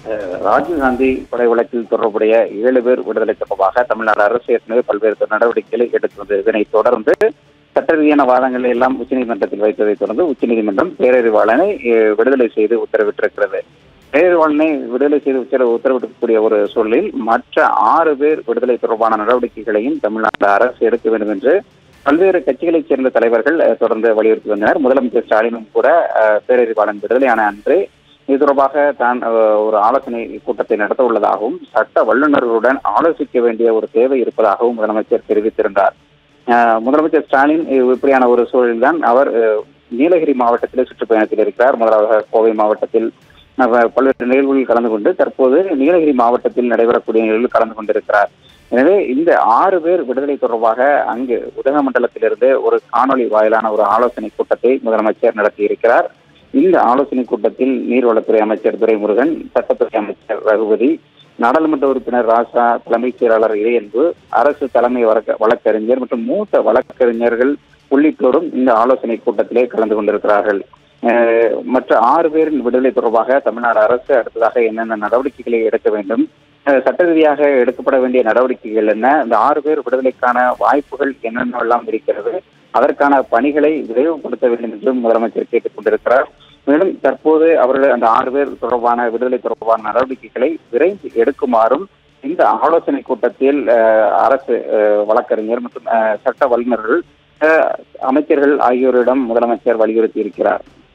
அஹ், ராஜீவ்காந்தி கொலை வழக்கில் தொடர்புடைய ஏழு பேர் விடுதலை தொடர்பாக தமிழ்நாடு அரசு ஏற்கனவே பல்வேறு நடவடிக்கைகளை எடுத்து வந்தது இதனைத் தொடர்ந்து சட்ட ரீதியான வாதங்களை எல்லாம் உச்சநீதிமன்றத்தில் வைத்ததை தொடர்ந்து உச்சநீதிமன்றம் பேரறிவாளனை அஹ், விடுதலை செய்து உத்தரவிட்டிருக்கிறது பேரறிவாளனை விடுதலை செய்து உத்தரவு உத்தரவிடக்கூடிய ஒரு சூழலில் மற்ற ஆறு பேர் விடுதலை தொடர்பான நடவடிக்கைகளையும் தமிழ்நாடு அரசு எடுக்க வேண்டும் என்று பல்வேறு கட்சிகளைச் சேர்ந்த தலைவர்கள் அஹ், தொடர்ந்து வலியுறுத்தி வந்தனர் முதலமைச்சர் ஸ்டாலினும் கூட அஹ், பேரறிவாளன் விடுதலையான அன்று இது தொடர்பாக தான் அஹ், ஒரு ஆலோசனை கூட்டத்தை நடத்த உள்ளதாகவும் சட்ட வல்லுநர்களுடன் ஆலோசிக்க வேண்டிய ஒரு தேவை இருப்பதாகவும் முதலமைச்சர் தெரிவித்திருந்தார் அஹ், முதலமைச்சர் ஸ்டாலின் இ- இப்படியான ஒரு சூழலில்தான் அவர் அஹ், நீலகிரி மாவட்டத்திலே சுற்றுப்பயணத்தில் இருக்கிறார் முதலாவது கோவை மாவட்டத்தில் அஹ், பல்வேறு நிகழ்வுகளில் கலந்து கொண்டு தற்போது நீலகிரி மாவட்டத்தில் நடைபெறக்கூடிய நிகழ்வில் கலந்து கொண்டிருக்கிறார் எனவே இந்த ஆறு பேர் விடுதலை தொடர்பாக அங்கு உதகமண்டலத்திலிருந்து ஒரு காணொலி வாயிலான ஒரு ஆலோசனை கூட்டத்தை முதலமைச்சர் நடத்தியிருக்கிறார் இந்த ஆலோசனை கூட்டத்தில் நீர்வளத்துறை அமைச்சர் துரைமுருகன் சட்டத்துறை அமைச்சர் ரகுபதி நாடாளுமன்ற உறுப்பினர் ராசா தலைமைச் செயலாளர் இறையன்பு அரசு தலைமை வழக்க- வழக்கறிஞர் மற்றும் மூத்த வழக்கறிஞர்கள் உள்ளிட்டோரும் இந்த ஆலோசனை கூட்டத்திலே கலந்து கொண்டிருக்கிறார்கள் அஹ், மற்ற ஆறு பேரின் விடுதலை தொடர்பாக தமிழ்நாடு அரசு அடுத்ததாக என்னென்ன நடவடிக்கைகளை எடுக்க வேண்டும் அஹ், சட்ட ரீதியாக எடுக்கப்பட வேண்டிய நடவடிக்கைகள் என்ன இந்த ஆறு பேர் விடுதலைக்கான வாய்ப்புகள் என்னென்னவெல்லாம் இருக்கிறது அதற்கான பணிகளை விரைவுபடுத்த வேண்டும் என்றும் முதலமைச்சர் கேட்டுக் கொண்டிருக்கிறார் மேலும் தற்போது அவர்கள் அந்த ஆறு பேர் தொடர்பான விடுதலை தொடர்பான நடவடிக்கைகளை விரைந்து எடுக்குமாறும் இந்த ஆலோசனை கூட்டத்தில் அஹ், அரசு அஹ், வழக்கறிஞர் மற்றும் அஹ், சட்ட வல்லுநர்கள் அஹ், அமைச்சர்கள் ஆகியோரிடம் முதலமைச்சர் வலியுறுத்தி இருக்கிறார்